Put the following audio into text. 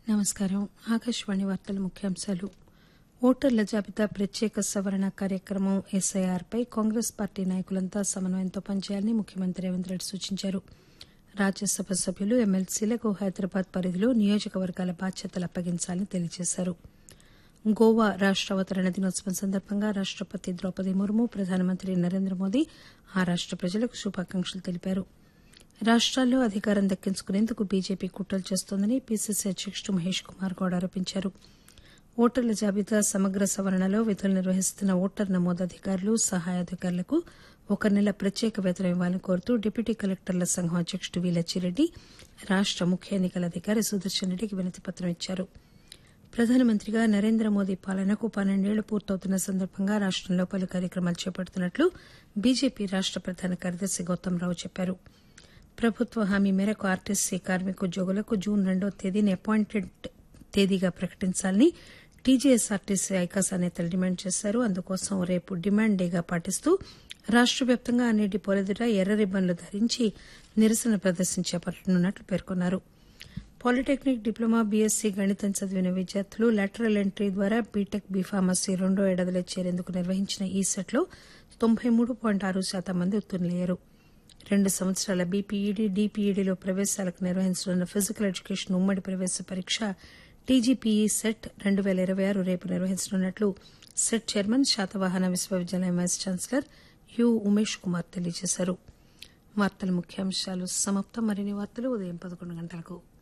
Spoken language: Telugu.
నమస్కారం ఆకాశవాణి వార్తల ముఖ్యాంశాలు ఓటర్ల జాబితా ప్రత్యేక సవరణ కార్యక్రమం ఎస్ఐఆర్ పై కాంగ్రెస్ పార్టీ నాయకులంతా సమన్వయంతో పనిచేయాలని ముఖ్యమంత్రి రేవంత్ రెడ్డి సూచించారు రాజ్యసభ సభ్యులు ఎమ్మెల్సీలకు హైదరాబాద్ పరిధిలో నియోజకవర్గాల బాధ్యతలు అప్పగించాలని తెలియజేశారు గోవా రాష్ట అవతరణ దినోత్సవం సందర్భంగా రాష్టపతి ద్రౌపది ముర్ము ప్రధానమంత్రి నరేంద్ర మోదీ ఆ రాష్ట ప్రజలకు శుభాకాంక్షలు తెలిపారు రాష్టాల్లో అధికారం దక్కించుకునేందుకు బీజేపీ కుట్రలు చేస్తోందని పీసీసీ అధ్యకుడు మహేష్ కుమార్ గౌడ్ ఆరోపించారు ఓటర్ల జాబితా సమగ్ర సవరణలో విధులు నిర్వహిస్తున్న ఓటర్ నమోదు అధికారులు సహాయ అధికారులకు ఒక నెల ప్రత్యేక వేతనం ఇవ్వాలని కోరుతూ డిప్యూటీ కలెక్టర్ల సంఘం అధ్యకుడు వి లచ్చిరెడ్డి రాష్ట ముఖ్య ఎన్నికల అధికారి సుదర్శన్ రెడ్డికి వినతిపత్రం ఇచ్చారు ప్రధానమంత్రిగా నరేంద్ర మోదీ పాలనకు పన్నెండేళ్లు పూర్తవుతున్న సందర్భంగా రాష్టంలో పలు కార్యక్రమాలు చేపడుతున్నట్లు బీజేపీ రాష్ట ప్రధాన కార్యదర్శి గౌతమ్ రావు చెప్పారు ప్రభుత్వ హామీ మేరకు ఆర్టీసీ కార్మికోద్యోగులకు జూన్ రెండో తేదీని అపాయింటెడ్ తేదీగా ప్రకటించాలని టీజీఎస్ఆర్టీసీ ఐకాసా నేతలు డిమాండ్ చేశారు అందుకోసం రేపు డిమాండ్ డేగా పాటిస్తూ రాష్ట వ్యాప్తంగా అన్ని డిపోల ఎదుట ఎర్ర రిబ్బన్లు ధరించి నిరసన ప్రదర్శన చేపట్టనున్నట్లు పేర్కొన్నారు పాలిటెక్నిక్ డిప్లొమా బీఎస్సీ గణితం చదివిన విద్యార్థులు లాటరల్ ఎంట్రీ ద్వారా బీటెక్ బీఫార్మసీ రెండో ఏడాదిలో చేరేందుకు నిర్వహించిన ఈ సెట్లో తొంభై మూడు పాయింట్ ఆరు శాతం మంది ఉత్తీర్ణులయ్యారు రెండు సంవత్సరాల బీపీఈడీ డీపీఈడీలో ప్రవేశాలకు నిర్వహించనున్న ఫిజికల్ ఎడ్యుకేషన్ ఉమ్మడి ప్రవేశ పరీక్ష టీజీపీఈ సెట్ రెండు పేల ఇరవై ఆరు రేపు నిర్వహించనున్నట్లు సెట్ చైర్మన్ శాతవాహన విశ్వవిద్యాలయం vice chancellor U Umesh Kumar తెలియజేశారు వార్తల ముఖ్యాంశాలు సమాప్తం మరిన్ని వార్తలు ఉదయం పదకొండు గంటలకు